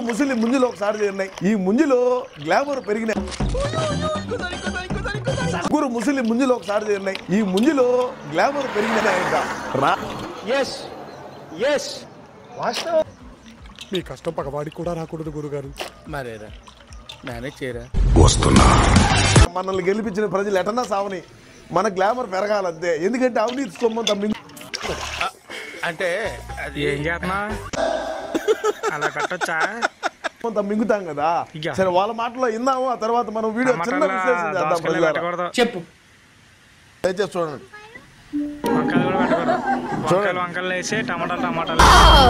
ముసలి ముంజులు ఒకసారి చేరినాయి ఈ ముంజులో గ్లామర్ పెరిగినాయి ముగ్గురు ముసలి ముంజులు ఒకసారి చేరినాయి ఈ ముంజులో గ్లామర్ పెరిగినాయి ఇంకా రా ఎస్ ఎస్ మీ కష్టం పగవాడికి కూడా రాకూడదు గురుగారు మరేరా మేనేజ్ చేయరా మనల్ని గెలిపించిన ప్రజలు ఎటన్నా సావని మన గ్లామర్ పెరగాలంతే ఎందుకంటే అవినీతి సొమ్ము తమ్మి అంటే అది ఏం చేస్తున్నా అలా కట్టొచ్చా కొంత మింగుతాం కదా ఇయ్య. సరే వాళ్ళ మాటలో విన్నాము ఆ తర్వాత మనం వీడియో చిన్న విశ్లేషణ చేద్దాం దోసకాయలు ప్రజలారా. పెట్టకూడదు చెప్పు దయచేసి చూడండి వంకాయలు కూడా పెట్టకూడదు వంకాయలు వంకాయలు వేసి టమాటాలు టమాటాలు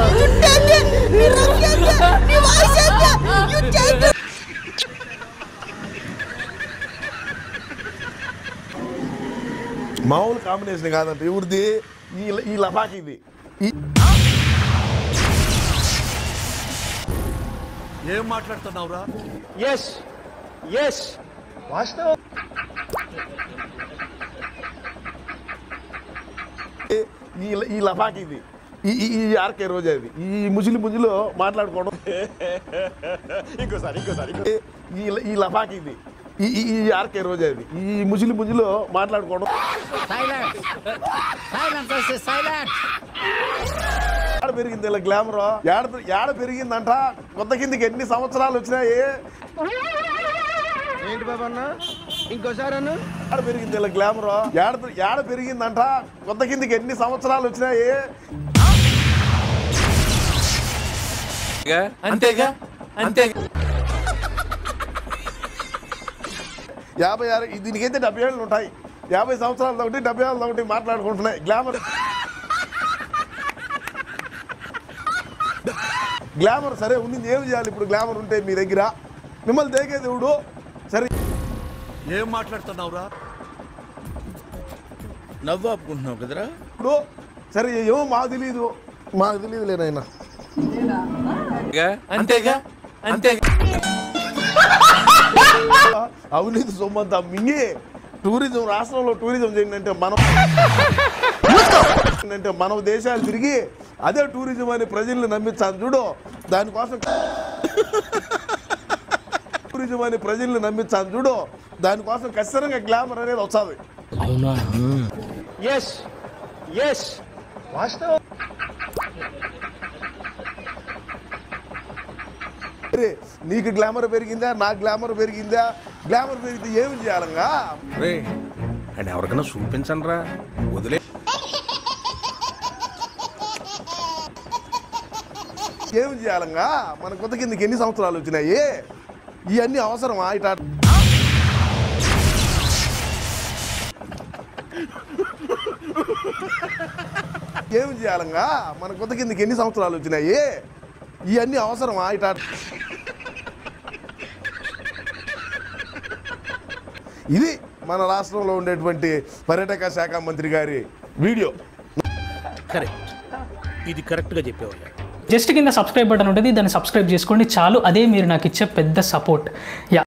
మామూలు కాంబినేషన్ కాదంట ఎవరిది ఈ ఈ లఫాకిది ఈ ఏం మాట్లాడుతున్నావురా ఎస్ ఎస్ ఈ ఈ లఫాకిది ఈ ఈ ఈ ఆర్కే రోజా ఇది ఈ ముసిలి ముజిలో మాట్లాడుకోవడం ఇంకోసారి ఇంకోసారి ఈ ఈ లఫాకిది ఈ ఈ ఈ ఆర్కే రోజా ఇది ఈ ముసిలి ముజిలో మాట్లాడుకోవడం ఏడ పెరిగింది ఇలా గ్లామర్ ఏడ పె- ఏడ పెరిగిందంట కొత్త కిందకి ఎన్ని సంవత్సరాలు వచ్చినాయి ఏంటి బాబా అన్న ఇంకోసారి అన్న ఏడ పెరిగింది ఇలా గ్లామర్ ఏడ పె- ఏడ పెరిగిందంట కొత్త కిందకి ఎన్ని సంవత్సరాలు వచ్చినాయి అంతేగా అంతే యాభై ఆరు ఈ దీనికైతే డెబ్బై ఏళ్ళు ఉంటాయి యాభై సంవత్సరాలు ఒకటి డెబ్బై ఏళ్ళు ఒకటి మాట్లాడుకుంటున్నాయి గ్లామర్ గ్లామర్ సరే ఉంది ఏం చేయాలి ఇప్పుడు గ్లామర్ ఉంటే మీ దగ్గర మిమ్మల్ని దేకే దేవుడు సరే ఏం మాట్లాడుతున్నావురా నవ్వు ఆపుకుంటున్నావు కదరా ఇప్పుడు సరే ఏమో మాకు తెలియదు మాకు తెలియదు లేనైనా అంతేగా అంతే అవినీతి సొమ్మంతా మింగి టూరిజం రాష్ట్రంలో టూరిజం చేయండి అంటే మనం అంటే మనం దేశాలు తిరిగి అదే టూరిజం అని ప్రజల్ని నమ్మించాలి చూడు దానికోసం టూరిజం అని ప్రజల్ని నమ్మించాలి చూడు దానికోసం ఖచ్చితంగా గ్లామర్ అనేది వస్తుంది ఎస్ ఎస్ అరే, నీకు గ్లామర్ పెరిగిందా నా గ్లామర్ పెరిగిందా గ్లామర్ పెరిగితే ఏమి చేయాలంగా రే అండ్ ఎవరికైనా చూపించండి రా వదిలే ఏమి చేయాలంగా మన కొత్త కిందకి ఎన్ని సంవత్సరాలు వచ్చినాయి ఇవన్నీ అవసరమా ఇట ఏమి చేయాలంగా మన కొత్త కిందకి ఎన్ని సంవత్సరాలు వచ్చినాయి ఇవన్నీ అవసరమా ఇట ఇది మన రాష్ట్రంలో ఉండేటువంటి పర్యాటక శాఖ మంత్రి గారి వీడియో కరెక్ట్ ఇది కరెక్ట్గా చెప్పేవాళ్ళు జస్ట్ కింద సబ్స్క్రైబ్ బటన్ ఉంటుంది దాన్ని సబ్స్క్రైబ్ చేసుకోండి చాలు అదే మీరు నాకు ఇచ్చే పెద్ద సపోర్ట్ యా